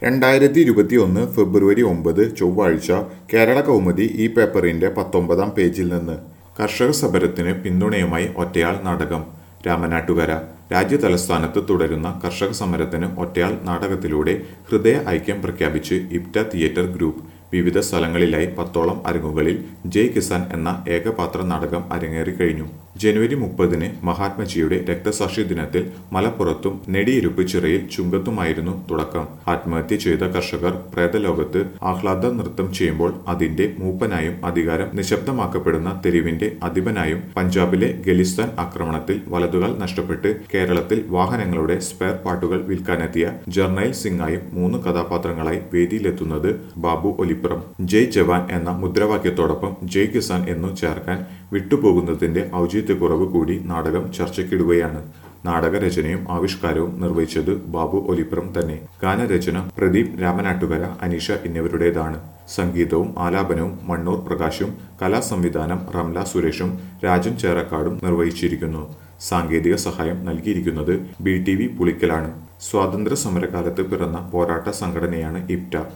രണ്ടായിരത്തി ഇരുപത്തി ഒന്ന് ഫെബ്രുവരി ഒമ്പത് ചൊവ്വാഴ്ച കേരള കൗമുദി ഈ പേപ്പറിന്റെ പത്തൊമ്പതാം പേജിൽ നിന്ന് കർഷക സമരത്തിന് പിന്തുണയുമായി ഒറ്റയാൾ നാടകം രാമനാട്ടുകര രാജ്യ തലസ്ഥാനത്ത് തുടരുന്ന കർഷക സമരത്തിന് ഒറ്റയാൾ നാടകത്തിലൂടെ ഹൃദയ ഐക്യം പ്രഖ്യാപിച്ച് ഇപ്റ്റ തിയേറ്റർ ഗ്രൂപ്പ് വിവിധ സ്ഥലങ്ങളിലായി പത്തോളം അരങ്ങുകളിൽ ജയ് കിസാൻ എന്ന ഏകപാത്ര നാടകം അരങ്ങേറി കഴിഞ്ഞു ജനുവരി മുപ്പതിന് മഹാത്മജിയുടെ രക്തസാക്ഷി ദിനത്തിൽ മലപ്പുറത്തും നെടിയിരുപ്പ് ചിറയിൽ ചുങ്കത്തുമായിരുന്നു തുടക്കം ആത്മഹത്യ ചെയ്ത കർഷകർ പ്രേതലോകത്ത് ആഹ്ലാദ നൃത്തം ചെയ്യുമ്പോൾ അതിന്റെ മൂപ്പനായും അധികാരം നിശബ്ദമാക്കപ്പെടുന്ന തെരുവിന്റെ അധിപനായും പഞ്ചാബിലെ ഗലിസ്ഥാൻ ആക്രമണത്തിൽ വലതുകാൽ നഷ്ടപ്പെട്ട് കേരളത്തിൽ വാഹനങ്ങളുടെ സ്പെയർ പാർട്ടുകൾ വിൽക്കാനെത്തിയ ജർണൈൽ സിംഗായും മൂന്ന് കഥാപാത്രങ്ങളായി വേദിയിലെത്തുന്നത് ബാബു ഒലിപ്പുറം ജയ് ജവാൻ എന്ന മുദ്രാവാക്യത്തോടൊപ്പം ജയ് കിസാൻ എന്നു ചേർക്കാൻ വിട്ടുപോകുന്നതിന്റെ ഔചിത്യക്കുറവ് കൂടി നാടകം ചർച്ചയ്ക്കിടുകയാണ് നാടകരചനയും ആവിഷ്കാരവും നിർവഹിച്ചത് ബാബു ഒലിപ്പുറം തന്നെ ഗാനരചന പ്രദീപ് രാമനാട്ടുകര അനീഷ എന്നിവരുടേതാണ് സംഗീതവും ആലാപനവും മണ്ണൂർ പ്രകാശും കലാസംവിധാനം റംല സുരേഷും രാജൻ ചേറക്കാടും നിർവഹിച്ചിരിക്കുന്നു സാങ്കേതിക സഹായം നൽകിയിരിക്കുന്നത് ബി ടി വി പുളിക്കലാണ് സ്വാതന്ത്ര്യ സമരകാലത്ത് പിറന്ന പോരാട്ട സംഘടനയാണ് ഇപ്റ്റ